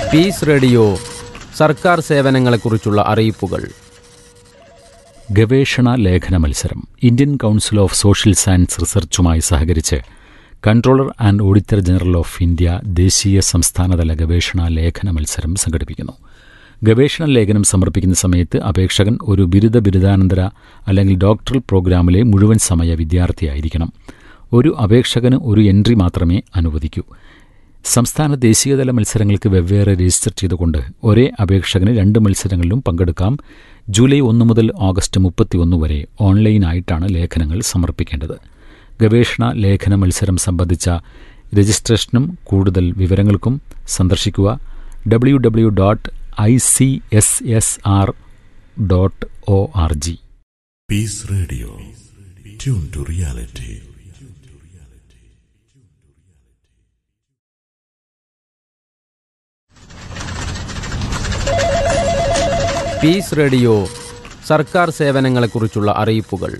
Piece radio സർക്കാർ സേവനങ്ങളെക്കുറിച്ചുള്ള അറിയിപ്പുകൾ ഗവേഷണ ലേഖന മത്സരം Indian council of social science റിസർച്ചുമായി സഹകരിച്ച് controller and auditor general of India ദേശീയ സംസ്ഥാനതല ഗവേഷണ ലേഖന മത്സരം സംഘടിപ്പിക്കുന്നു ഗവേഷണ ലേഖനം സമർപ്പിക്കുന്ന സമയത്ത് അപേക്ഷകൻ ഒരു ബിരുദ ബിരുദാനന്തര അല്ലെങ്കിൽ ഡോക്ടറൽ പ്രോഗ്രാമിലെ മുഴുവൻ സമയ വിദ്യാർത്ഥിയായിരിക്കണം ഒരു അപേക്ഷകന് ഒരു എൻട്രി മാത്രമേ അനുവദിക്കൂ സംസ്ഥാന ദേശീയതല മത്സരങ്ങൾക്ക് വെവ്വേറെ രജിസ്റ്റർ ചെയ്തുകൊണ്ട് ഒരേ അപേക്ഷകന് രണ്ട് മത്സരങ്ങളിലും പങ്കെടുക്കാം ജൂലൈ ഒന്ന് മുതൽ ഓഗസ്റ്റ് മുപ്പത്തിയൊന്ന് വരെ ഓൺലൈനായിട്ടാണ് ലേഖനങ്ങൾ സമർപ്പിക്കേണ്ടത് ഗവേഷണ ലേഖന മത്സരം സംബന്ധിച്ച രജിസ്ട്രേഷനും കൂടുതൽ വിവരങ്ങൾക്കും സന്ദർശിക്കുക W W dot I C S S R dot O R G Peace Radio. Tune to reality. Peace radio സർക്കാർ സേവനങ്ങളെക്കുറിച്ചുള്ള അറിയിപ്പുകൾ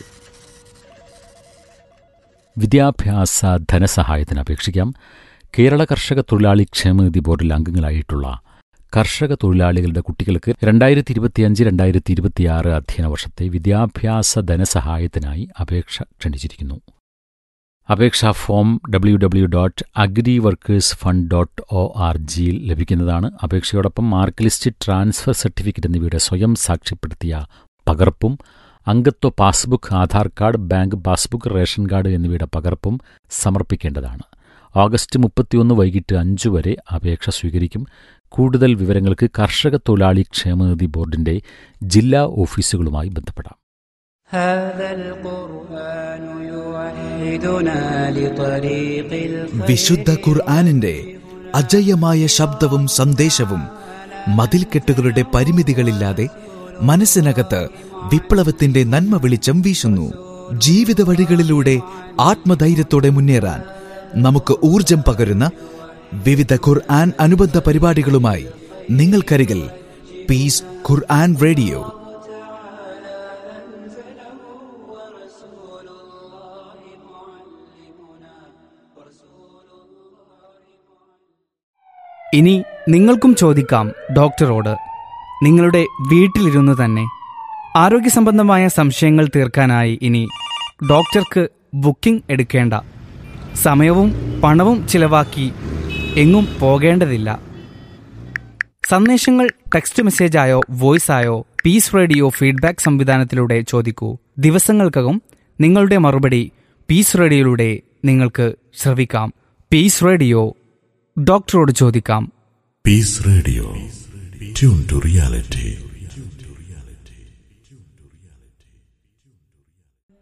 വിദ്യാഭ്യാസ ധനസഹായത്തിന് അപേക്ഷിക്കാം കേരള കർഷക തൊഴിലാളി ക്ഷേമനിധി ബോർഡിൽ അംഗങ്ങളായിട്ടുള്ള കർഷക തൊഴിലാളികളുടെ കുട്ടികൾക്ക് രണ്ടായിരത്തി ഇരുപത്തിയഞ്ച് രണ്ടായിരത്തി ഇരുപത്തിയാറ് അധ്യയന വർഷത്തെ വിദ്യാഭ്യാസ ധനസഹായത്തിനായി അപേക്ഷ ക്ഷണിച്ചിരിക്കുന്നു അപേക്ഷാ form W W dot agri workers fund dot O R ജിയിൽ ലഭിക്കുന്നതാണ് അപേക്ഷയോടൊപ്പം മാർക്ക് ലിസ്റ്റ് ട്രാൻസ്ഫർ സർട്ടിഫിക്കറ്റ് എന്നിവയുടെ സ്വയം സാക്ഷ്യപ്പെടുത്തിയ പകർപ്പും അംഗത്വ passbook Aadhaar card bank passbook ration card എന്നിവയുടെ പകർപ്പും സമർപ്പിക്കേണ്ടതാണ് ഓഗസ്റ്റ് മുപ്പത്തിയൊന്ന് വൈകിട്ട് അഞ്ചു വരെ അപേക്ഷ സ്വീകരിക്കും കൂടുതൽ വിവരങ്ങൾക്ക് കർഷക തൊഴിലാളി ക്ഷേമനിധി ബോർഡിന്റെ ജില്ലാ ഓഫീസുകളുമായി ബന്ധപ്പെടാം هذا القرآن يوحدنا لطريق الخير വിശുദ്ധ ഖുർആാനിന്റെ അജയ്യമായ ശബ്ദവും സന്ദേശവും മതിൽക്കെട്ടുകളുടെ പരിമിതികളില്ലാതെ മനസ്സിനകത്ത് വിപ്ലവത്തിന്റെ നന്മ വെളിച്ചം വീശുന്നു ജീവിത വഴികളിലൂടെ ആത്മധൈര്യത്തോടെ മുന്നേറാൻ നമുക്ക് ഊർജം പകരുന്ന വിവിധ ഖുർആൻ അനുബന്ധ പരിപാടികളുമായി നിങ്ങൾക്കരികിൽ പീസ് ഖുർആൻ റേഡിയോ ഇനി നിങ്ങൾക്കും ചോദിക്കാം ഡോക്ടറോട് നിങ്ങളുടെ വീട്ടിലിരുന്ന് തന്നെ ആരോഗ്യ സംബന്ധമായ സംശയങ്ങൾ തീർക്കാനായി ഇനി ഡോക്ടർക്ക് ബുക്കിംഗ് എടുക്കേണ്ട സമയവും പണവും ചിലവാക്കി എങ്ങും പോകേണ്ടതില്ല സന്ദേശങ്ങൾ ടെക്സ്റ്റ് മെസ്സേജായോ വോയിസായോ പീസ് റേഡിയോ ഫീഡ്ബാക്ക് സംവിധാനത്തിലൂടെ ചോദിക്കൂ ദിവസങ്ങൾക്കകം നിങ്ങളുടെ മറുപടി പീസ് റേഡിയോയിലൂടെ നിങ്ങൾക്ക് ശ്രവിക്കാം പീസ് റേഡിയോ ഡോക്ടറോട് ചോദിക്കാം Peace Radio. Tune to reality.